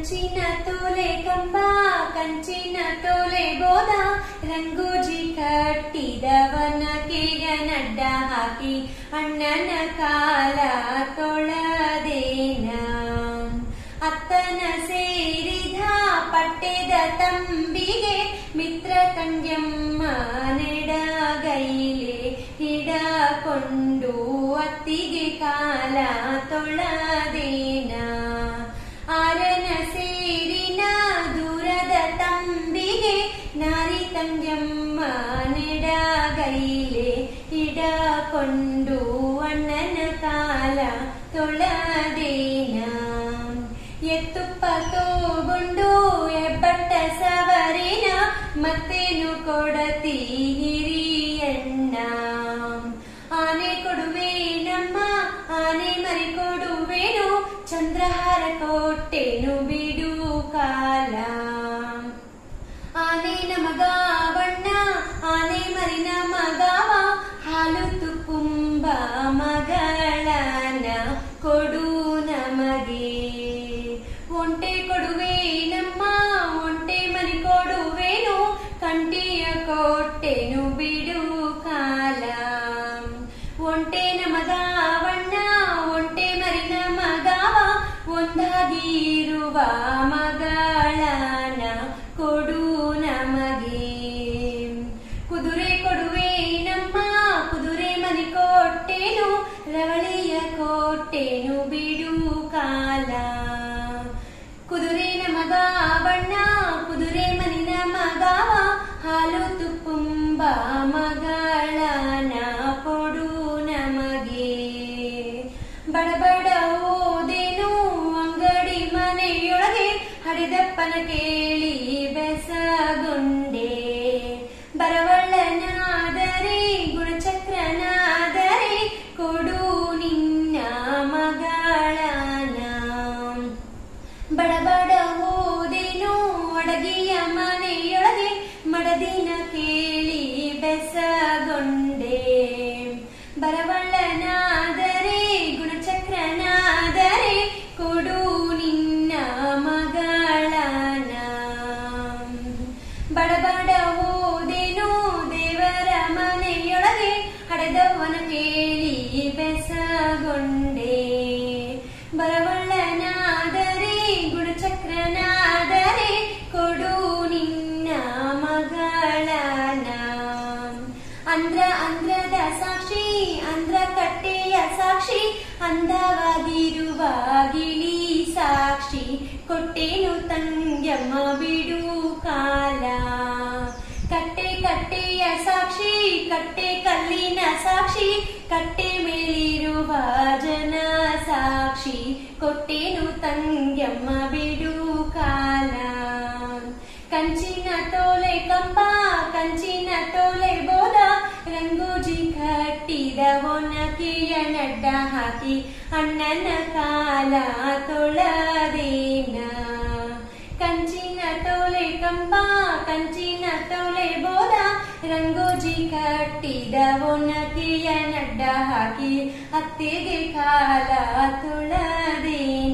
ಕಂಚಿನ ತೋಲೆ ಕಂಬ ಕಂಚಿನ ತೋಲೆ ಬೋದ ರಂಗೋಜಿ ಕಟ್ಟಿದವನ ಕೇಯ ನಡ್ಡ ಹಾಕಿ ಅಣ್ಣನ ಕಾಲ ತೊಳದೇನ ಅತ್ತನ ಸೇರಿದ ಪಟ್ಟೆದ ತಂಬಿಗೆ ಮಿತ್ರ ಕಂಡ್ಯಮ್ಮ ನೆಡಗೈಲೆ ಹಿಡಕೊಂಡು ಅತ್ತಿಗೆ ಕಾಲ ತೊಳದೇನ ಆರನ ಸೇರಿನ ದೂರದ ತಂಬಿಗೆ ನಾರಿ ತಂಗ್ಯಮ್ಮ ನೆಡಗೈಲೆ ಹಿಡಕೊಂಡು ಅಣ್ಣನ ಕಾಲ ತೊಳದೇನ ಎತ್ತುಪ್ಪ ತೋಗೊಂಡು ಎಬ್ಬಟ್ಟ ಸವರಿನ ಮತ್ತೇನು ಕೊಡತಿ ಹಿರಿಯಣ್ಣ ಆನೆ ಕೊಡುವೇನಮ್ಮ ಆನೆ ಮರಿ ಕೊಡುವೇನು ಚಂದ್ರಹಾರ ಕೊಟ್ಟೇನು ಬಿಡು ಕಾಲ ಆನೆ ನಮಗಾವಣ್ಣ ಆನೆ ಮರಿ ನಮಗಾವ ಹಾಲು ತುಪ್ಪುಂಬ ಮಗಳನ ಕೊಡು ನಮಗೆ ಒಂಟೆ ಕೊಡುವೇನಮ್ಮ ಒಂಟೆ ಮರಿ ಕೊಡುವೇನು ಕಂಟಿಯ ಕೊಟ್ಟೆನು ಬಿಡು ಕಾಲ ಒಂಟೆ ನಮಗಾವಣ್ಣ ಒಂಟೆ ಮರಿ ನಮಗಾವ ಒಂದಾಗಿರುವ ಮಗಳನ ಕೊಡು ನಮಗೆ ಕುದುರೆ ಕೊಡುವೇನಮ್ಮ ಕುದುರೆ ಮನಿ ಕೊಟ್ಟೇನು ರವಳಿಯ ಕೊಟ್ಟೇನು ಬಿಡು ಕಾಲ ಕುದುರೆ ನಮಗಾವಣ್ಣ ಕುದುರೆ ಮನಿ ನಮಗಾವ ಹಾಲು ತುಪ್ಪುಂಬ ಮಗಳನ ಕೊಡು ನಮಗೆ ಬಡಬಡ ಓದೇನು ಅಂಗಡಿ ಮನೆಯೊಳಗೆ ಹರಿದಪ್ಪನ ಕೇಳಿ ಬೆಸಗೊಂಡೆ ಬರವಳ್ಳನಾದರೆ ಗುಣಚಕ್ರನಾದರೆ ಕೊಡು ನಿನ್ನ ಮಗಳನ ಬಡಬಡ ಹೋದೇನು ಅಡಗಿಯ ಮನೆಯೊಳಗೆ ಮಡದಿನ ಕೇಳಿ ಬೆಸಗೊಂಡೆ ಬರವಳ್ಳನಾದರೆ ಗುಣಚಕ್ರನಾದರೆ ಕೊಡು ನಿನ್ನ ಮಗಳನ ಬಡಬಡ ಹೋದೇನು ದೇವರ ಮನೆಯೊಳಗೆ ಹಡೆದವನ ಕೇಳಿ ಬೆಸಗೊಂಡೆ ಬರವಳ್ಳನಾದರೆ ಗುಣಚಕ್ರನಾದರೆ ಕೊಡು ನಿನ್ನ ಮಗಳನ ಅಂದ್ರ ಅಂದ್ರದ ಸಾಕ್ಷಿ ಅಂದ್ರ ಕಟ್ಟೆಯ ಸಾಕ್ಷಿ ಅಂದವಾಗಿರುವ ಗಿಳಿ ಸಾಕ್ಷಿ ಕೊಟ್ಟೇನು ತಂಗ್ಯಮ್ಮ ಬಿಡು ಕಾಲ ಕಟ್ಟೆ ಕಟ್ಟೆಯ ಸಾಕ್ಷಿ ಕಟ್ಟೆ ಕಲ್ಲಿನ ಸಾಕ್ಷಿ ಕಟ್ಟೆ ಮೇಲಿರುವ ಜನ ಸಾಕ್ಷಿ ಕೊಟ್ಟೇನು ತಂಗ್ಯಮ್ಮ ಬಿಡು ಕಾಲ ಕಂಚಿನ ತೋಲೆ ಕಂಬ ಕಂಚಿನ ತೋಲೆ ಬೋದ ರಂಗೋಜಿ ಕಟ್ಟಿದ ಒನಕೆಯ ನಡ್ಡ ಹಾಕಿ ಅಣ್ಣನ ಕಾಲ ತೊಳದೇನ ಕಂಚಿನ ತೋಲೆ ಕಂಬ ಕಂಚಿನ ತೋಲೆ ಬೋದ ರಂಗೋಜಿ ಕಟ್ಟಿದ ಒನಕೆಯ ನಡ್ಡ ಹಾಕಿ ಅತ್ತೆಗೆ ಕಾಲ ತೊಳದೇನ